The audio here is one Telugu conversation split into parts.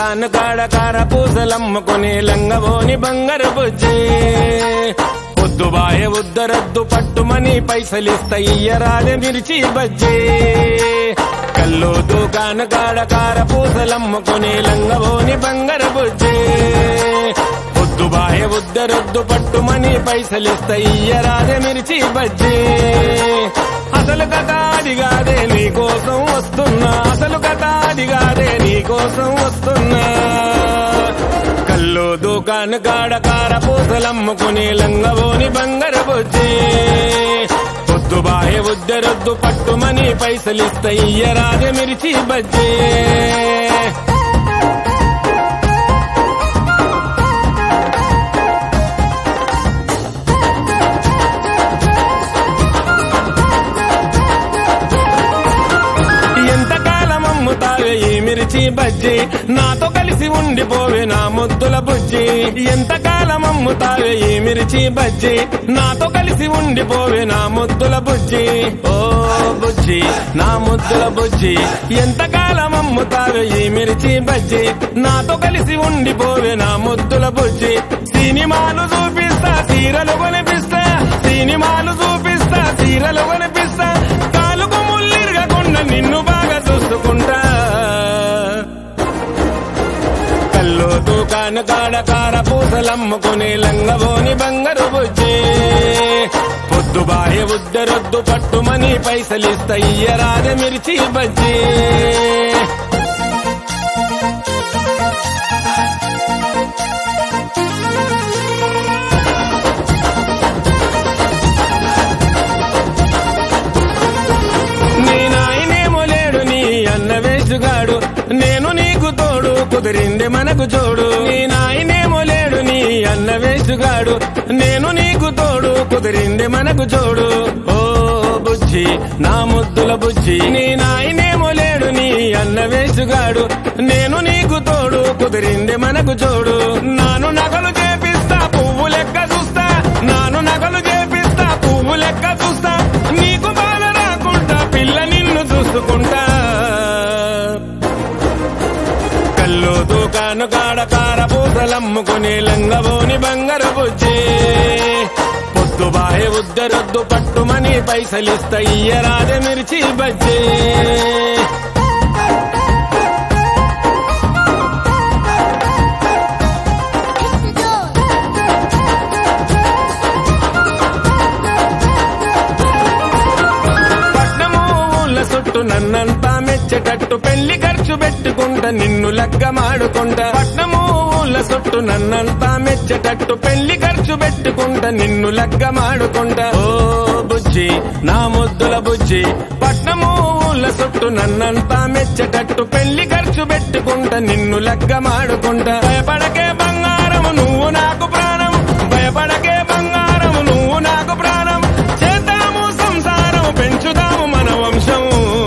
దుకాను కాడ కార పూసలమ్ముకుని లంగబోని బంగారు బుజ్జి పొద్దుబాయ ఉద్దరద్దు పట్టుమని పైసలిస్తా ఇయ్యరాదే మిర్చి బజ్జి కల్లో దుకాను కాడ కార పూసలమ్ముకుని లంగబోని బంగారు బుజ్జి పొద్దుబాయ ఉద్దరద్దు పట్టుమని పైసలిస్తా ఇయ్యరాదే మిర్చి బజ్జి అసలు కథ అడిగాదే నీకోసం వస్తున్నా అసలు కథ అడిగాదే నీకోసం వస్తున్నా కల్లో దుకాను కాడ కార పూసలమ్ముకుని లంగబోని బంగారు బుజ్జి పొద్దుబాయ ఉద్దరొద్దు పట్టుమని పైసలిస్తా ఇయ్యరాదే మిర్చి బజ్జీ ఎంతకాలం అమ్ముతావే ఈ మిర్చి బజ్జి నాతో కలిసి ఉండిపోవే నా ముద్దుల బుజ్జి ఎంతకాలం అమ్ముతావే ఈ మిర్చి బజ్జి నాతో కలిసి ఉండిపోవే నా ముద్దుల బుజ్జి ఓ బుజ్జి నా ముద్దుల బుజ్జి ఎంతకాలం అమ్ముతావే ఈ మిర్చి బజ్జి నాతో కలిసి ఉండిపోవే నా ముద్దుల బుజ్జి సినిమాలు చూపిస్తా సీరలు కొనిపిస్తా సినిమాలు చూపిస్తా సీరలు కొనిపిస్తా కాలుకు ముల్లిరగకుండా నిన్ను బాగా చూసుకుంటా కల్లో దుకాను కాడ కార పూసలమ్ముకుని లంగబోని బంగారు బుజ్జి పొద్దుబాయ ఉద్దరొద్దు పట్టుమని పైసలిస్తా ఇయ్యరాదే మిర్చి బజ్జీ నీ నాయనేమో లేడు నీ అన్న వేసుగాడు నేను నీకు తోడు కుదిరింది మనకు చూడు నీ నాయనేమో లేడు నీ అన్న వేసుగాడు నేను నీకు తోడు కుదిరింది మనకు చూడు ఓ బుజ్జి నా ముద్దుల బుజ్జి నీ నాయనేమో లేడు నీ అన్న వేసుగాడు నేను నీకు తోడు కుదిరింది మనకు చూడు నాను నగలు చేపిస్తా పువ్వు లెక్క చూస్తా నాను నగలు చేపిస్తా పువ్వు లెక్క చూస్తా నీకు బాధ రాకుండా పిల్ల నిన్ను చూసుకుంటా కల్లో దుకాను కాడ కార పూసలమ్ముకుని లంగబోని బంగారు బుజ్జి పొద్దుబాయ ఉద్దరొద్దు పట్టుమని పైసలిస్తా ఇయ్యరాదే మిర్చి బజ్జీ పట్నము ఊళ్ళ చుట్టూ నన్నంతా మెచ్చేటట్టు పెళ్లి ఖర్చు పెట్టుకుంటా నిన్ను లగ్గమాడుకుంటా పట్నము ఊళ్ళ చుట్టూ నన్నంతా మెచ్చేటట్టు పెళ్లి ఖర్చు పెట్టుకుంటా నిన్ను లగ్గమాడుకుంటా ఓ బుజ్జి నా ముద్దుల బుజ్జి పట్నము ఊళ్ళ చుట్టూ నన్నంతా మెచ్చేటట్టు పెళ్లి ఖర్చు పెట్టుకుంటా నిన్ను లగ్గమాడుకుంటా భయపడకే బంగారము నువ్వు నాకు ప్రాణం భయపడకే బంగారము నువ్వు నాకు ప్రాణం చేద్దాము సంసారం పెంచుదాము మన వంశం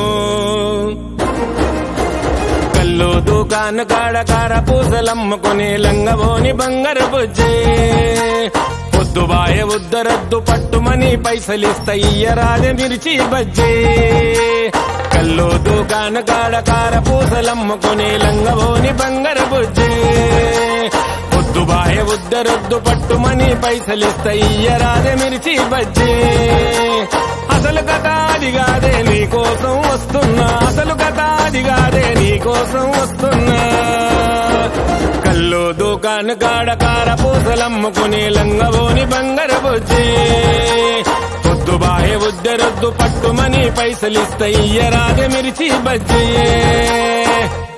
కల్లో దుకాను కాడ కార పూసలమ్ముకుని లంగబోని బంగారు బుజ్జి పొద్దుబాయ ఉద్దరద్దు పట్టుమని పైసలిస్తా ఇయ్యరాదే మిర్చి బజ్జి కల్లో దుకాను కాడ కార పూసలమ్ముకుని లంగబోని బంగారు బుజ్జి పొద్దుబాయ ఉద్దరొద్దు పట్టుమని పైసలిస్తా ఇయ్యరాదే మిర్చి బజ్జి అసలు కథ అడిగాదే నీకోసం వస్తున్నా అసలు కథ అడిగాదే నీకోసం వస్తున్నా కల్లో దుకాను కాడ కార పూసలమ్ముకుని లంగబోని బంగారు బుజ్జి పొద్దుబాయ ఉద్దరొద్దు పట్టుమని పైసలిస్తా ఇయ్యరాదే మిర్చి బజ్జీ